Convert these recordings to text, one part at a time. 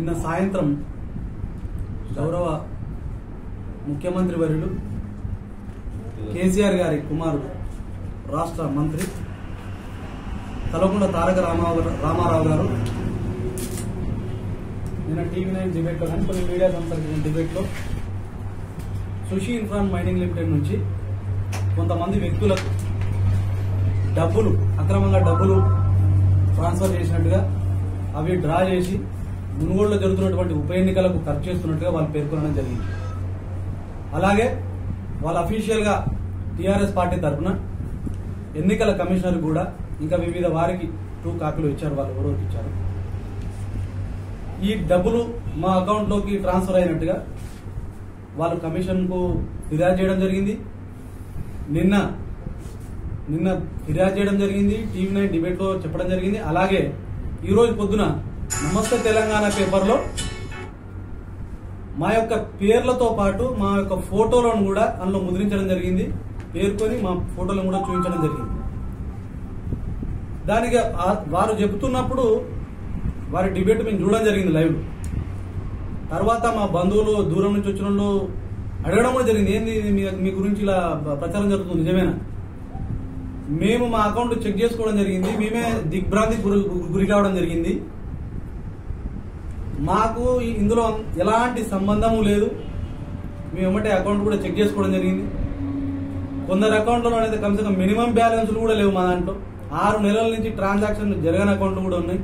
నిన్న సాయంత్రం గౌరవ ముఖ్యమంత్రి వర్యులు కేసీఆర్ గారి కుమారుడు రాష్ట్ర మంత్రి కలవకుండ తారక రామారావు రామారావు గారు నిన్న టీవీ నైన్ డిబేట్లో కానీ కొన్ని మీడియా సంస్థలకు డిబేట్లో సుషి ఇన్ఫ్రాన్ మైనింగ్ లిమిటెడ్ నుంచి కొంతమంది వ్యక్తులకు డబ్బులు అక్రమంగా డబ్బులు ట్రాన్స్ఫర్ చేసినట్టుగా అవి డ్రా చేసి మునుగోడులో జరుగుతున్నటువంటి ఉప ఎన్నికలకు ఖర్చు చేస్తున్నట్టుగా వాళ్ళు పేర్కొనడం జరిగింది అలాగే వాళ్ళ అఫీషియల్ గా టీఆర్ఎస్ పార్టీ తరఫున ఎన్నికల కమిషనర్ కూడా ఇంకా వివిధ వారికి టూ కాపీలు ఇచ్చారు వాళ్ళు ఎవరోకి ఇచ్చారు ఈ డబ్బులు మా అకౌంట్ లోకి ట్రాన్స్ఫర్ అయినట్టుగా వాళ్ళు కమిషన్ కు ఫిర్యాదు చేయడం జరిగింది నిన్న నిన్న ఫిర్యాదు చేయడం జరిగింది టీవీ నైన్ డిబేట్ లో చెప్పడం జరిగింది అలాగే ఈ రోజు పొద్దున నమస్తే తెలంగాణ పేపర్లో మా యొక్క పేర్లతో పాటు మా యొక్క ఫోటోలను కూడా అందులో ముద్రించడం జరిగింది పేర్కొని మా ఫోటోలను కూడా చూపించడం జరిగింది దానికి ఆ- వారు చెబుతున్నప్పుడు వారి డిబేట్ మేము చూడడం జరిగింది లైవ్ తర్వాత మా బంధువులు దూరం నుంచి వచ్చిన వాళ్ళు అడగడం కూడా జరిగింది ఏంది ఇది మీ మీ గురించి ఇలా ప్రచారం జరుగుతుంది నిజమేనా మేము మా అకౌంట్ చెక్ చేసుకోవడం జరిగింది మేమే దిగ్భ్రాంతి గురి గురి కావడం జరిగింది మాకు ఈ- ఇందులో ఎలాంటి సంబంధము లేదు మేము ఏమంటే అకౌంట్ కూడా చెక్ చేసుకోవడం జరిగింది కొందరు అకౌంట్లో అయితే కమ్సే కమ్ మినిమం బ్యాలెన్స్లు కూడా లేవు మా దాంట్లో ఆరు నెలల నుంచి ట్రాన్సాక్షన్ జరగని అకౌంట్లు కూడా ఉన్నాయి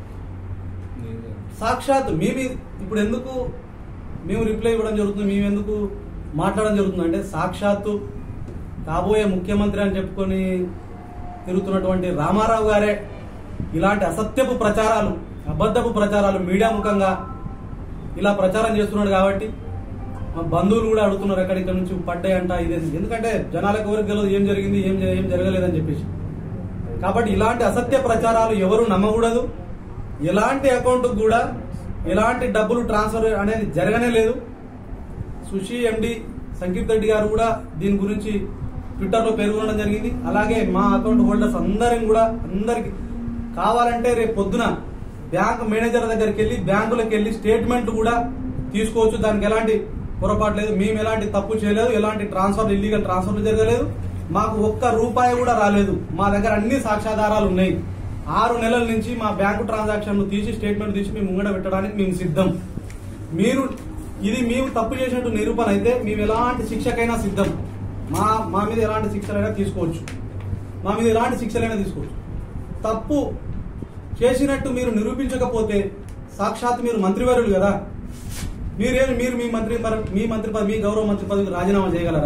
సాక్షాత్ మేము ఇప్పుడు ఎందుకు మేము రిప్లై ఇవ్వడం జరుగుతుంది మేము ఎందుకు మాట్లాడడం జరుగుతుంది అంటే సాక్షాత్తు కాబోయే ముఖ్యమంత్రి అని చెప్పుకొని తిరుగుతున్నటువంటి రామారావు గారే ఇలాంటి అసత్యపు ప్రచారాలు అబద్ధపు ప్రచారాలు మీడియా ముఖంగా ఇలా ప్రచారం చేస్తున్నాడు కాబట్టి మా బంధువులు కూడా అడుగుతున్నారు ఎక్కడిక్కడ నుంచి పడ్డాయంట ఇదే ఎందుకంటే జనాలకు ఎవరికి తెలియదు ఏం జరిగింది ఏం జ- ఏం జరగలేదని చెప్పేసి కాబట్టి ఇలాంటి అసత్య ప్రచారాలు ఎవరు నమ్మకూడదు ఎలాంటి అకౌంట్ కూడా ఎలాంటి డబ్బులు ట్రాన్స్ఫర్ అనేది జరగనే లేదు సుషి ఎండి సంకీర్త్ రెడ్డి గారు కూడా దీని గురించి ట్విట్టర్ లో పేర్కొనడం జరిగింది అలాగే మా అకౌంట్ హోల్డర్స్ అందరం కూడా అందరికి కావాలంటే రేపు పొద్దున బ్యాంక్ మేనేజర్ దగ్గరికి వెళ్ళి బ్యాంకులకు వెళ్ళి స్టేట్మెంట్ కూడా తీసుకోవచ్చు దానికి ఎలాంటి పొరపాటు లేదు మేము ఎలాంటి తప్పు చేయలేదు ఎలాంటి ట్రాన్స్ఫర్ ఇల్లీగల్ ట్రాన్స్ఫర్ జరగలేదు మాకు ఒక్క రూపాయి కూడా రాలేదు మా దగ్గర అన్ని సాక్ష్యాధారాలు ఉన్నాయి ఆరు నెలల నుంచి మా బ్యాంకు ట్రాన్సాక్షన్లు తీసి స్టేట్మెంట్ తీసి మేము ముంగడ పెట్టడానికి మేము సిద్ధం మీరు ఇది మేము తప్పు చేసినట్టు నిరూపణ అయితే మేము ఎలాంటి శిక్షకైనా సిద్ధం మా మా మీద ఎలాంటి శిక్షలైనా తీసుకోవచ్చు మా మీద ఎలాంటి శిక్షలైనా తీసుకోవచ్చు తప్పు చేసినట్టు మీరు నిరూపించకపోతే సాక్షాత్ మీరు మంత్రివర్యులు కదా మీరేం మీరు మీ మంత్రి మరి- మీ మంత్రి పదవి మీ గౌరవ మంత్రి పదవికి రాజీనామా చేయగలరా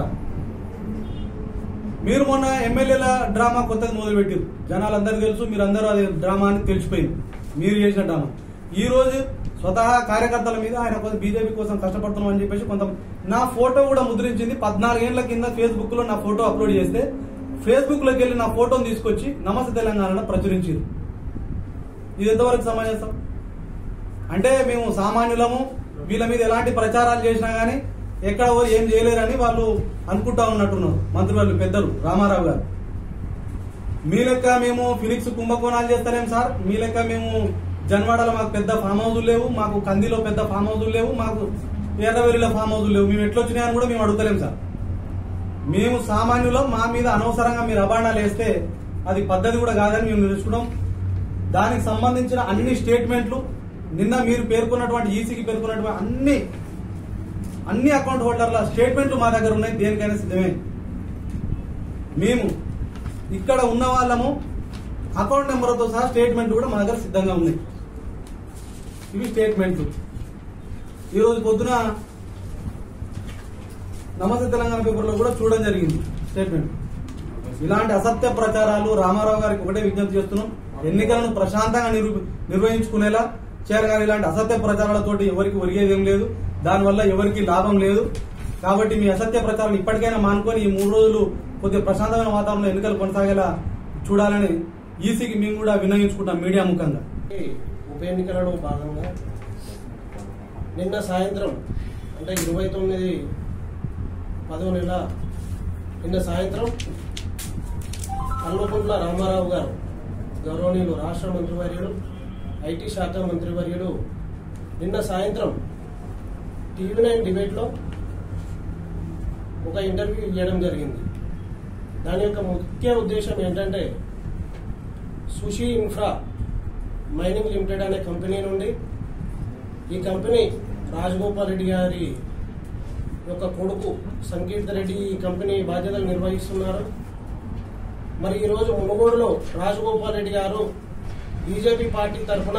మీరు మొన్న ఎమ్మెల్యేల డ్రామా కొత్తగా మొదలుపెట్టారు జనాలందరికీ తెలుసు మీరు అందరూ అది డ్రామా అని తెలిసిపోయింది మీరు చేసిన డ్రామా ఈ రోజు స్వతహా కార్యకర్తల మీద ఆయన కొంత బీజేపీ కోసం కష్టపడుతున్నాం అని చెప్పేసి కొంత నా ఫోటో కూడా ముద్రించింది పద్నాలుగేళ్ల కింద ఫేస్బుక్ లో నా ఫోటో అప్లోడ్ చేస్తే ఫేస్బుక్ లోకి వెళ్ళి నా ఫోటోని తీసుకొచ్చి నమస్తే తెలంగాణలో ప్రచురించారు ఇది ఎంతవరకు సమంజసం అంటే మేము సామాన్యులము వీళ్ళ మీద ఎలాంటి ప్రచారాలు చేసినా గానీ ఎక్కడ పోయి ఏం చేయలేరని వాళ్ళు అనుకుంటా ఉన్నట్టున్నారు మంత్రివర్యులు పెద్దలు రామారావు గారు మీ లెక్క మేము ఫినిక్స్ కుంభకోణాలు చేస్తలేం సార్ మీ లెక్క మేము జన్వాడలో మాకు పెద్ద ఫామ్ హౌజులు లేవు మాకు కందిలో పెద్ద ఫామ్ హౌజులు లేవు మాకు ఎర్రవెల్లిలో ఫామ్ హౌజులు లేవు మేము ఎట్లొచ్చినాయని కూడా మేము అడుగుతలేం సార్ మేము సామాన్యులం మా మీద అనవసరంగా మీరు అబాండాలు వేస్తే అది పద్ధతి కూడా కాదని మేము నిలుచుకున్నాం దానికి సంబంధించిన అన్ని స్టేట్మెంట్లు నిన్న మీరు పేర్కొన్నటువంటి ఈసీకి పేర్కొన్నటువంటి అన్ని అన్ని అకౌంట్ హోల్డర్ల స్టేట్మెంట్లు మా దగ్గర ఉన్నాయి దేనికైనా సిద్ధమే మేము ఇక్కడ ఉన్న వాళ్ళము అకౌంట్ నెంబర్తో సహా స్టేట్మెంట్ కూడా మా దగ్గర సిద్ధంగా ఉన్నాయి ఇవి స్టేట్మెంట్లు ఈరోజు పొద్దున నమస్తే తెలంగాణ పేపర్లో కూడా చూడడం జరిగింది స్టేట్మెంట్ ఇలాంటి అసత్య ప్రచారాలు రామారావు గారికి ఒకటే విజ్ఞప్తి చేస్తున్నాం ఎన్నికలను ప్రశాంతంగా నిరూ- నిర్వహించుకునేలా చేరగారు ఇలాంటి అసత్య ప్రచారాలతోటి ఎవరికి ఒరిగేది ఏం లేదు దానివల్ల ఎవరికి లాభం లేదు కాబట్టి మీ అసత్య ప్రచారం ఇప్పటికైనా మానుకొని ఈ మూడు రోజులు కొద్దిగా ప్రశాంతమైన వాతావరణంలో ఎన్నికలు కొనసాగేలా చూడాలని ఈసీకి మేము కూడా విన్నవించుకుంటాం మీడియా ముఖంగా ఈ ఉప ఎన్నికలలో భాగంగా నిన్న సాయంత్రం అంటే ఇరవై తొమ్మిది పదో నెల నిన్న సాయంత్రం కల్వకుంట్ల రామారావు గారు గౌరవనీయులు రాష్ట్ర మంత్రివర్యులు ఐటీ శాఖ మంత్రివర్యులు నిన్న సాయంత్రం టీవీ నైన్ డిబేట్లో ఒక ఇంటర్వ్యూ ఇవ్వడం జరిగింది దాని యొక్క ముఖ్య ఉద్దేశం ఏంటంటే సుషి ఇన్ఫ్రా మైనింగ్ లిమిటెడ్ అనే కంపెనీ నుండి ఈ కంపెనీ రాజగోపాల్ రెడ్డి గారి యొక్క కొడుకు సంకీర్త రెడ్డి ఈ కంపెనీ బాధ్యతలు నిర్వహిస్తున్నారు మరి ఈరోజు మునుగోడులో రాజగోపాల్ రెడ్డి గారు బీజేపీ పార్టీ తరఫున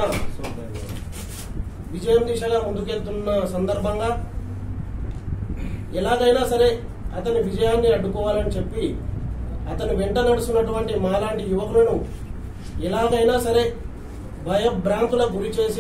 విజయం దిశగా ముందుకెళ్తున్న సందర్భంగా ఎలాగైనా సరే అతని విజయాన్ని అడ్డుకోవాలని చెప్పి అతని వెంట నడుస్తున్నటువంటి మాలాంటి యువకులను ఎలాగైనా సరే భయభ్రాంతులకు గురి చేసి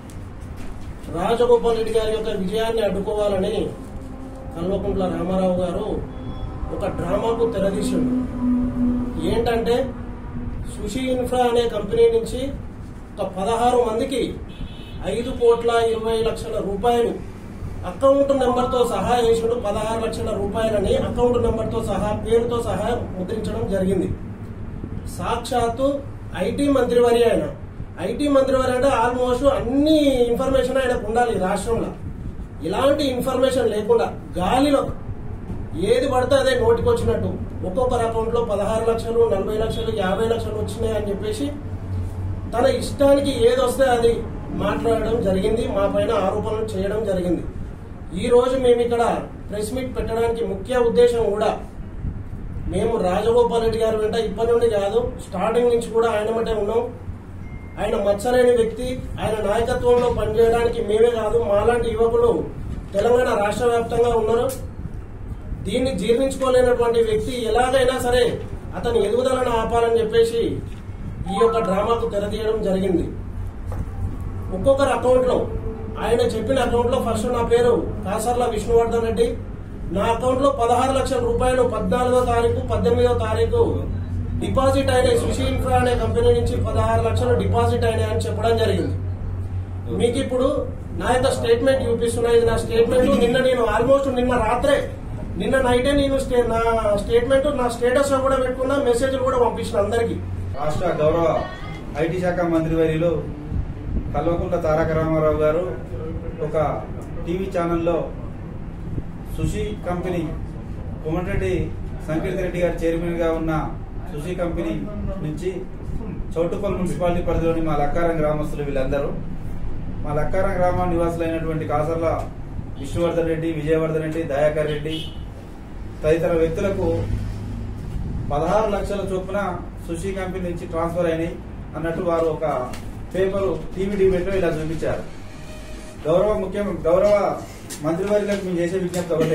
రాజగోపాల్ రెడ్డి గారి యొక్క విజయాన్ని అడ్డుకోవాలని కల్వకుంట్ల రామారావు గారు ఒక డ్రామాకు తెరదీసిండు ఏంటంటే సుషి ఇన్ఫ్రా అనే కంపెనీ నుంచి ఒక పదహారు మందికి ఐదు కోట్ల ఇరవై లక్షల రూపాయలు అకౌంట్ నెంబర్తో సహా వేసుడు పదహారు లక్షల రూపాయలని అకౌంట్ నెంబర్తో సహా పేరుతో సహా ముద్రించడం జరిగింది సాక్షాత్తు ఐటీ మంత్రివర్య ఆయన ఐటీ మంత్రివర్య అంటే ఆల్మోస్ట్ అన్ని ఇన్ఫర్మేషన్ ఆయనకు ఉండాలి ఈ రాష్ట్రంలో ఇలాంటి ఇన్ఫర్మేషన్ లేకుండా గాలిలో ఏది పడితే అదే నోటికి వచ్చినట్టు ఒక్కొక్కరి అకౌంట్ లో పదహారు లక్షలు నలభై లక్షలు యాభై లక్షలు వచ్చినాయి అని చెప్పేసి తన ఇష్టానికి ఏది వస్తే అది మాట్లాడడం జరిగింది మా పైన ఆరోపణలు చేయడం జరిగింది ఈ రోజు మేము ఇక్కడ ప్రెస్ మీట్ పెట్టడానికి ముఖ్య ఉద్దేశం కూడా మేము రాజగోపాల్ రెడ్డి గారి వెంట ఇప్పటి నుండి కాదు స్టార్టింగ్ నుంచి కూడా ఆయన మటే ఉన్నాం ఆయన మచ్చలేని వ్యక్తి ఆయన నాయకత్వంలో పనిచేయడానికి మేమే కాదు మాలాంటి యువకులు తెలంగాణ రాష్ట్ర వ్యాప్తంగా ఉన్నారు దీన్ని జీర్ణించుకోలేనటువంటి వ్యక్తి ఎలాగైనా సరే అతని ఎదుగుదలను ఆపాలని చెప్పేసి ఈ యొక్క డ్రామాకు తెరదీయడం జరిగింది ఒక్కొక్కరి అకౌంట్ లో ఆయన చెప్పిన అకౌంట్ లో ఫస్ట్ నా పేరు కాసర్ల విష్ణువర్ధన్ రెడ్డి నా అకౌంట్ లో పదహారు లక్షల రూపాయలు పద్నాలుగో తారీఖు పద్దెనిమిదో తారీఖు డిపాజిట్ అయినాయి సుషి ఇన్ఫ్రా అనే కంపెనీ నుంచి పదహారు లక్షలు డిపాజిట్ అయినాయి అని చెప్పడం జరిగింది మీకు ఇప్పుడు నా యొక్క స్టేట్మెంట్ చూపిస్తున్నా ఇది నా స్టేట్మెంట్ నిన్న నేను ఆల్మోస్ట్ నిన్న రాత్రే నిన్న నైటే నేను స్టే- నా స్టేట్మెంట్ నా స్టేటస్ లో కూడా పెట్టుకున్నా మెసేజ్లు కూడా పంపించిన అందరికి రాష్ట్ర గౌరవ ఐటీ శాఖ మంత్రి వర్యులు కల్వకుంట్ల తారక రామారావు గారు ఒక టీవీ ఛానల్లో సుషి కంపెనీ కోమటిరెడ్డి సంకీర్తి రెడ్డి గారు చైర్మన్ గా ఉన్న సుషి కంపెనీ నుంచి చౌటుపల్లి మున్సిపాలిటీ పరిధిలోని మా లక్కారం గ్రామస్తులు వీళ్ళందరూ మా లక్కారం గ్రామ నివాసులైనటువంటి కాసర్ల విష్ణువర్ధన్ రెడ్డి విజయవర్ధన్ రెడ్డి దయాకర్ రెడ్డి తదితర వ్యక్తులకు పదహారు లక్షల చొప్పున సుషి కంపెనీ నుంచి ట్రాన్స్ఫర్ అయినాయి అన్నట్టు వారు ఒక పేపర్ టీవీ డిబేట్లో ఇలా చూపించారు గౌరవ ముఖ్య గౌరవ మంత్రివర్యులకు మేము చేసే విజ్ఞప్తి ఒకటే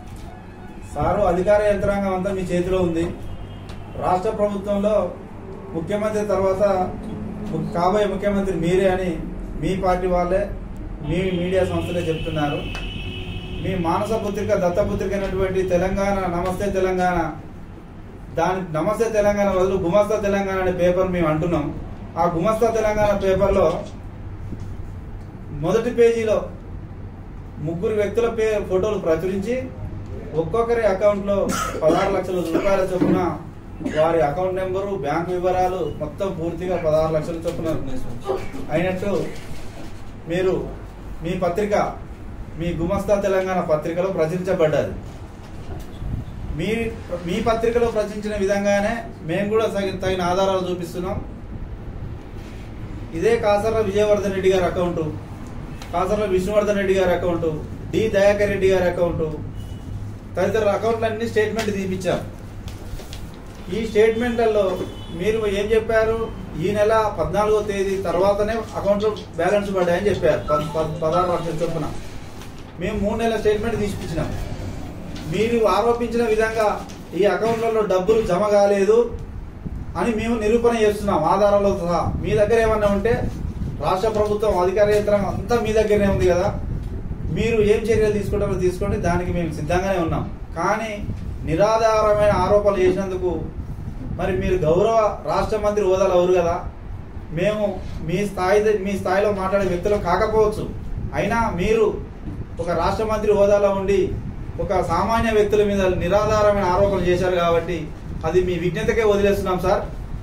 సారు అధికార యంత్రాంగం అంతా మీ చేతిలో ఉంది రాష్ట్ర ప్రభుత్వంలో ముఖ్యమంత్రి తర్వాత ము- కాబోయే ముఖ్యమంత్రి మీరే అని మీ పార్టీ వాళ్ళే మీ మీడియా సంస్థలే చెప్తున్నారు మీ మానస పుత్రిక దత్తపుత్రిక అయినటువంటి తెలంగాణ నమస్తే తెలంగాణ దాని నమస్తే తెలంగాణ బదులు గుమస్తా తెలంగాణ అనే పేపర్ మేము అంటున్నాం ఆ గుమస్తా తెలంగాణ పేపర్లో మొదటి పేజీలో ముగ్గురు వ్యక్తుల పే ఫోటోలు ప్రచురించి ఒక్కొక్కరి అకౌంట్ లో పదహారు లక్షల రూపాయల చొప్పున వారి అకౌంట్ నెంబరు బ్యాంక్ వివరాలు మొత్తం పూర్తిగా పదహారు లక్షల చొప్పున అయినట్టు మీరు మీ పత్రిక మీ గుమస్తా తెలంగాణ పత్రికలో ప్రచురించబడ్డది మీ మీ పత్రికలో ప్రచురించిన విధంగానే మేము కూడా తగిన తగిన ఆధారాలు చూపిస్తున్నాం ఇదే కాసర్ల విజయవర్ధన్ రెడ్డి గారి అకౌంట్ కాసర్ల విష్ణువర్ధన్ రెడ్డి గారి అకౌంట్ డి దయాకర్ రెడ్డి గారి అకౌంట్ తదితర అకౌంట్లన్నీ స్టేట్మెంట్ తీపిచ్చాం ఈ స్టేట్మెంట్లలో మీరు ఏం చెప్పారు ఈ నెల పద్నాలుగో తేదీ తర్వాతనే అకౌంట్లో బ్యాలెన్స్ పడ్డాయని చెప్పారు పద్- పద్- పదహారు లక్షల చొప్పున మేము మూడు నెలల స్టేట్మెంట్ తీసుకొచ్చినాం మీరు ఆరోపించిన విధంగా ఈ అకౌంట్లలో డబ్బులు జమ కాలేదు అని మేము నిరూపణ చేస్తున్నాం ఆధారాలతో సహా మీ దగ్గర ఏమన్నా ఉంటే రాష్ట్ర ప్రభుత్వం అధికార యంత్రాంగం అంతా మీ దగ్గరనే ఉంది కదా మీరు ఏం చర్యలు తీసుకుంటారో తీసుకోండి దానికి మేము సిద్ధంగానే ఉన్నాం కానీ నిరాధారమైన ఆరోపణలు చేసినందుకు మరి మీరు గౌరవ రాష్ట్ర మంత్రి హోదాలో ఎవరు కదా మేము మీ స్థాయి మీ స్థాయిలో మాట్లాడే వ్యక్తులు కాకపోవచ్చు అయినా మీరు ఒక రాష్ట్ర మంత్రి హోదాలో ఉండి ఒక సామాన్య వ్యక్తుల మీద నిరాధారమైన ఆరోపణలు చేశారు కాబట్టి అది మీ విజ్ఞతకే వదిలేస్తున్నాం సార్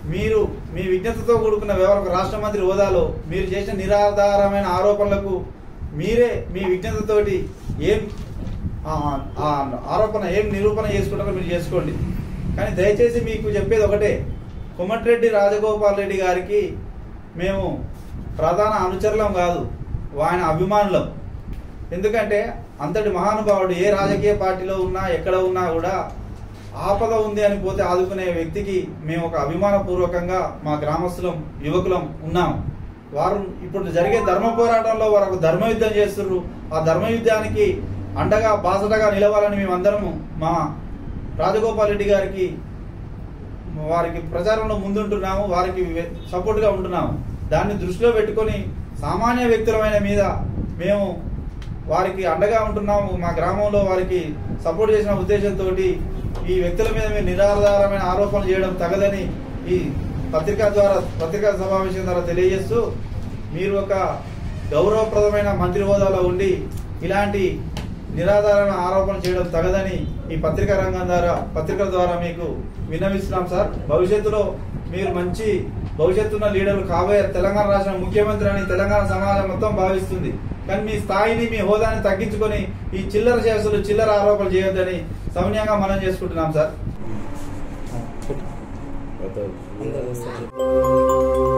మీరు మీ విజ్ఞతతో కూడుకున్న వ్యవహార రాష్ట్ర మంత్రి హోదాలో మీరు చేసిన నిరాధారమైన ఆరోపణలకు మీరే మీ విజ్ఞతతోటి ఏం ఆ, ఆ ఆరోపణ ఏం నిరూపణ చేసుకుంటారో మీరు చేసుకోండి కానీ దయచేసి మీకు చెప్పేది ఒకటే కొమటిరెడ్డి రాజగోపాల్ రెడ్డి గారికి మేము ప్రధాన అనుచరులం కాదు ఆయన అభిమానులం ఎందుకంటే అంతటి మహానుభావుడు ఏ రాజకీయ పార్టీలో ఉన్నా ఎక్కడ ఉన్నా కూడా ఆపద ఉంది అని పోతే ఆదుకునే వ్యక్తికి మేము ఒక అభిమానపూర్వకంగా మా గ్రామస్తులం యువకులం ఉన్నాం వారు ఇప్పుడు జరిగే ధర్మ పోరాటంలో వారు ఒక ధర్మ యుద్ధం చేస్తున్నారు ఆ ధర్మ యుద్ధానికి అండగా బాసటగా నిలవాలని మేమందరము మా రాజగోపాల్ రెడ్డి గారికి వారికి ప్రచారంలో ముందుంటున్నాము వారికి సపోర్ట్ గా ఉంటున్నాము దాన్ని దృష్టిలో పెట్టుకొని సామాన్య వ్యక్తులమైన మీద మేము వారికి అండగా ఉంటున్నాము మా గ్రామంలో వారికి సపోర్ట్ చేసిన ఉద్దేశంతో ఈ వ్యక్తుల మీద మీరు నిరాధారమైన ఆరోపణలు చేయడం తగదని ఈ పత్రికా ద్వారా పత్రికా సమావేశం ద్వారా తెలియజేస్తూ మీరు ఒక గౌరవప్రదమైన మంత్రి హోదాలో ఉండి ఇలాంటి నిరాధారణ ఆరోపణలు చేయడం తగదని ఈ పత్రికా రంగం ద్వారా పత్రికల ద్వారా మీకు విన్నవిస్తున్నాం సార్ భవిష్యత్తులో మీరు మంచి భవిష్యత్తున్న లీడర్లు కాబోయే తెలంగాణ రాష్ట్ర ముఖ్యమంత్రి అని తెలంగాణ సమాజం మొత్తం భావిస్తుంది కానీ మీ స్థాయిని మీ హోదాని తగ్గించుకొని ఈ చిల్లర చేస్తులు చిల్లర ఆరోపణలు చేయొద్దని సమన్యంగా మనం చేసుకుంటున్నాం సార్ అందరూ